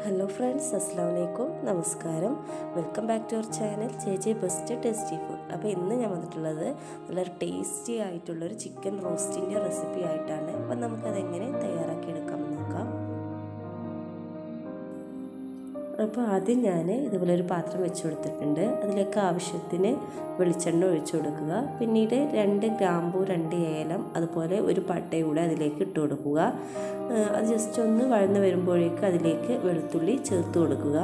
hello friends അസ്സാം വലൈക്കും നമസ്കാരം welcome back to our channel J J best tasty food അപ്പോൾ ഇന്ന് ഞാൻ വന്നിട്ടുള്ളത് നല്ലൊരു ടേസ്റ്റി ആയിട്ടുള്ളൊരു ചിക്കൻ റോസ്റ്റിൻ്റെ റെസിപ്പി ആയിട്ടാണ് അപ്പം നമുക്കതെങ്ങനെ തയ്യാറാക്കിയെടുക്കാമെന്ന് നോക്കാം അപ്പോൾ ആദ്യം ഞാൻ ഇതുപോലെ ഒരു പാത്രം വെച്ച് കൊടുത്തിട്ടുണ്ട് അതിലേക്ക് ആവശ്യത്തിന് വെളിച്ചെണ്ണ ഒഴിച്ചു കൊടുക്കുക പിന്നീട് രണ്ട് ഗ്രാമ്പൂ രണ്ട് ഏലം അതുപോലെ ഒരു പട്ട കൂടെ അതിലേക്ക് ഇട്ട് കൊടുക്കുക അത് ജസ്റ്റ് ഒന്ന് വഴന്ന് വരുമ്പോഴേക്ക് അതിലേക്ക് വെളുത്തുള്ളി ചേർത്ത് കൊടുക്കുക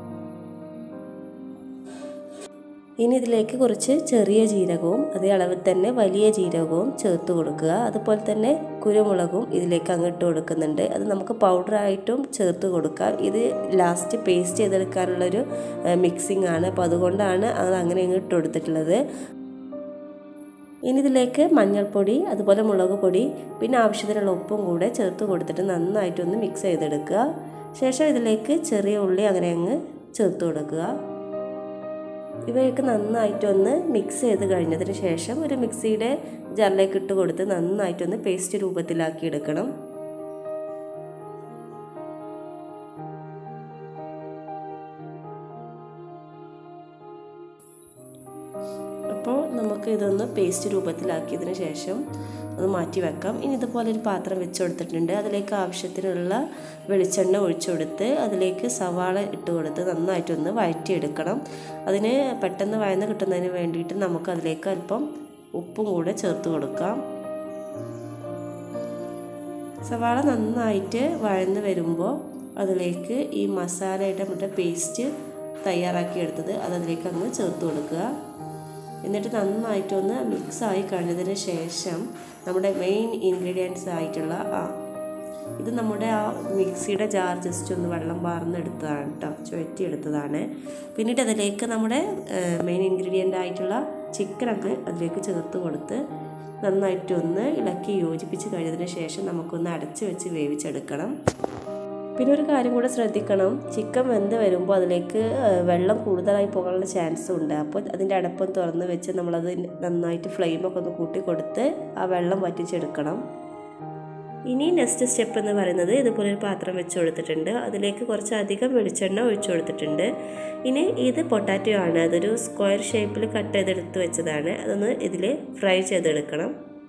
ഇനി ഇതിലേക്ക് കുറച്ച് ചെറിയ ജീരകവും അതേ അളവിൽ തന്നെ വലിയ ജീരകവും ചേർത്ത് കൊടുക്കുക അതുപോലെ തന്നെ കുരുമുളകും ഇതിലേക്ക് അങ്ങോട്ട് കൊടുക്കുന്നുണ്ട് അത് നമുക്ക് പൗഡറായിട്ടും ചേർത്ത് കൊടുക്കാം ഇത് ലാസ്റ്റ് പേസ്റ്റ് ചെയ്തെടുക്കാനുള്ളൊരു മിക്സിംഗ് ആണ് അപ്പോൾ അതുകൊണ്ടാണ് അത് അങ്ങനെ ഇങ്ങോട്ട് കൊടുത്തിട്ടുള്ളത് ഇനി ഇതിലേക്ക് മഞ്ഞൾപ്പൊടി അതുപോലെ മുളക് പൊടി പിന്നെ ആവശ്യത്തിനുള്ള ഉപ്പും കൂടെ ചേർത്ത് കൊടുത്തിട്ട് നന്നായിട്ടൊന്ന് മിക്സ് ചെയ്തെടുക്കുക ശേഷം ഇതിലേക്ക് ചെറിയ ഉള്ളി അങ്ങനെ അങ്ങ് ചേർത്ത് കൊടുക്കുക ഇവയൊക്കെ നന്നായിട്ടൊന്ന് മിക്സ് ചെയ്ത് കഴിഞ്ഞതിന് ശേഷം ഒരു മിക്സിയുടെ ജാറിലേക്ക് ഇട്ട് കൊടുത്ത് നന്നായിട്ടൊന്ന് പേസ്റ്റ് രൂപത്തിലാക്കി എടുക്കണം അപ്പോൾ നമുക്ക് ഇതൊന്ന് പേസ്റ്റ് രൂപത്തിലാക്കിയതിന് ശേഷം അത് മാറ്റി വെക്കാം ഇനി ഇതുപോലെ ഒരു പാത്രം വെച്ച് കൊടുത്തിട്ടുണ്ട് അതിലേക്ക് ആവശ്യത്തിനുള്ള വെളിച്ചെണ്ണ ഒഴിച്ചു കൊടുത്ത് അതിലേക്ക് സവാള ഇട്ട് കൊടുത്ത് നന്നായിട്ടൊന്ന് വഴറ്റിയെടുക്കണം അതിന് പെട്ടെന്ന് വഴന്ന് കിട്ടുന്നതിന് വേണ്ടിയിട്ട് നമുക്ക് അതിലേക്ക് അല്പം ഉപ്പും കൂടെ ചേർത്ത് കൊടുക്കാം സവാള നന്നായിട്ട് വഴന്ന് വരുമ്പോൾ അതിലേക്ക് ഈ മസാലയുടെ മറ്റേ പേസ്റ്റ് തയ്യാറാക്കിയെടുത്തത് അത് അതിലേക്ക് അങ്ങ് ചേർത്ത് കൊടുക്കുക എന്നിട്ട് നന്നായിട്ടൊന്ന് മിക്സ് ആയി കഴിഞ്ഞതിന് ശേഷം നമ്മുടെ മെയിൻ ഇൻഗ്രീഡിയൻസ് ആയിട്ടുള്ള ആ ഇത് നമ്മുടെ ആ മിക്സിയുടെ ജാർ ജസ്റ്റ് ഒന്ന് വെള്ളം പാർന്നെടുത്തതാണ് കേട്ടോ ചുഴറ്റിയെടുത്തതാണ് പിന്നീട് അതിലേക്ക് നമ്മുടെ മെയിൻ ഇൻഗ്രീഡിയൻ്റ് ആയിട്ടുള്ള ചിക്കനൊക്കെ അതിലേക്ക് ചേർത്ത് കൊടുത്ത് നന്നായിട്ടൊന്ന് ഇളക്കി യോജിപ്പിച്ച് കഴിഞ്ഞതിന് ശേഷം നമുക്കൊന്ന് അടച്ച് വെച്ച് വേവിച്ചെടുക്കണം പിന്നെ ഒരു കാര്യം കൂടെ ശ്രദ്ധിക്കണം ചിക്കൻ വെന്ത് വരുമ്പോൾ അതിലേക്ക് വെള്ളം കൂടുതലായി പോകാനുള്ള ചാൻസ് ഉണ്ട് അപ്പോൾ അതിൻ്റെ അടപ്പം തുറന്ന് വെച്ച് നമ്മളത് നന്നായിട്ട് ഫ്ലെയിമൊക്കെ ഒന്ന് കൂട്ടി കൊടുത്ത് ആ വെള്ളം വറ്റിച്ചെടുക്കണം ഇനി നെക്സ്റ്റ് സ്റ്റെപ്പ് എന്ന് പറയുന്നത് ഇതുപോലെ ഒരു പാത്രം വെച്ച് കൊടുത്തിട്ടുണ്ട് അതിലേക്ക് കുറച്ചധികം വെളിച്ചെണ്ണ ഒഴിച്ചു കൊടുത്തിട്ടുണ്ട് ഇനി ഇത് പൊട്ടാറ്റോ ആണ് അതൊരു സ്ക്വയർ ഷേപ്പിൽ കട്ട് ചെയ്തെടുത്ത് വെച്ചതാണ് അതൊന്ന് ഇതിൽ ഫ്രൈ ചെയ്തെടുക്കണം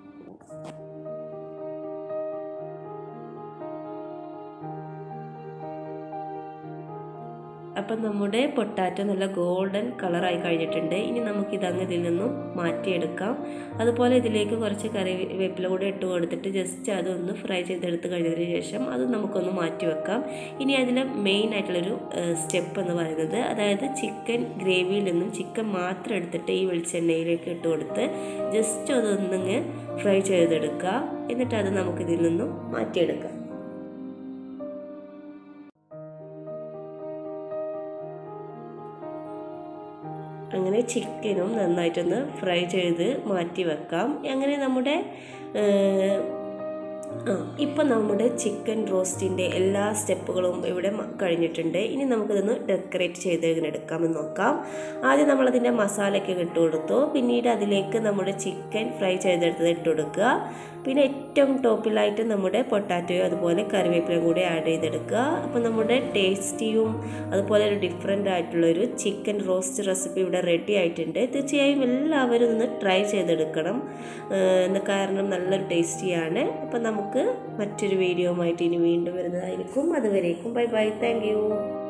അപ്പം നമ്മുടെ പൊട്ടാറ്റോ നല്ല ഗോൾഡൻ കളറായി കഴിഞ്ഞിട്ടുണ്ട് ഇനി നമുക്കിതങ്ങ് ഇതിൽ നിന്നും മാറ്റിയെടുക്കാം അതുപോലെ ഇതിലേക്ക് കുറച്ച് കറിവേപ്പില കൂടെ ഇട്ട് കൊടുത്തിട്ട് ജസ്റ്റ് അതൊന്ന് ഫ്രൈ ചെയ്തെടുത്ത് കഴിഞ്ഞതിന് ശേഷം അത് നമുക്കൊന്ന് മാറ്റി വെക്കാം ഇനി അതിലെ മെയിൻ ആയിട്ടുള്ളൊരു സ്റ്റെപ്പ് എന്ന് പറയുന്നത് അതായത് ചിക്കൻ ഗ്രേവിയിൽ നിന്നും ചിക്കൻ മാത്രം എടുത്തിട്ട് ഈ വെളിച്ചെണ്ണയിലേക്ക് ഇട്ട് കൊടുത്ത് ജസ്റ്റ് അതൊന്നിങ്ങ് ഫ്രൈ ചെയ്തെടുക്കുക എന്നിട്ട് അത് നമുക്കിതിൽ നിന്നും മാറ്റിയെടുക്കാം അങ്ങനെ ചിക്കനും നന്നായിട്ടൊന്ന് ഫ്രൈ ചെയ്ത് മാറ്റി വെക്കാം അങ്ങനെ നമ്മുടെ ആ ഇപ്പം നമ്മുടെ ചിക്കൻ റോസ്റ്റിൻ്റെ എല്ലാ സ്റ്റെപ്പുകളും ഇവിടെ കഴിഞ്ഞിട്ടുണ്ട് ഇനി നമുക്കിതൊന്ന് ഡെക്കറേറ്റ് ചെയ്ത് ഇങ്ങനെ എടുക്കാമെന്ന് നോക്കാം ആദ്യം നമ്മളതിൻ്റെ മസാലയൊക്കെ ഇട്ട് കൊടുത്തു പിന്നീട് അതിലേക്ക് നമ്മുടെ ചിക്കൻ ഫ്രൈ ചെയ്തെടുത്തത് ഇട്ട് കൊടുക്കുക പിന്നെ ഏറ്റവും ടോപ്പിലായിട്ട് നമ്മുടെ പൊട്ടാറ്റോയും അതുപോലെ കറിവേപ്പിലയും കൂടി ആഡ് ചെയ്തെടുക്കുക അപ്പോൾ നമ്മുടെ ടേസ്റ്റിയും അതുപോലെ ഒരു ഡിഫറെൻ്റ് ആയിട്ടുള്ളൊരു ചിക്കൻ റോസ്റ്റ് റെസിപ്പി ഇവിടെ റെഡി ആയിട്ടുണ്ട് തീർച്ചയായും എല്ലാവരും ഒന്ന് ട്രൈ ചെയ്തെടുക്കണം കാരണം നല്ലൊരു ടേസ്റ്റിയാണ് അപ്പോൾ നമുക്ക് മറ്റൊരു വീഡിയോയുമായിട്ട് ഇനി വീണ്ടും വരുന്നതായിരിക്കും അതുവരേക്കും ബൈ ബൈ താങ്ക്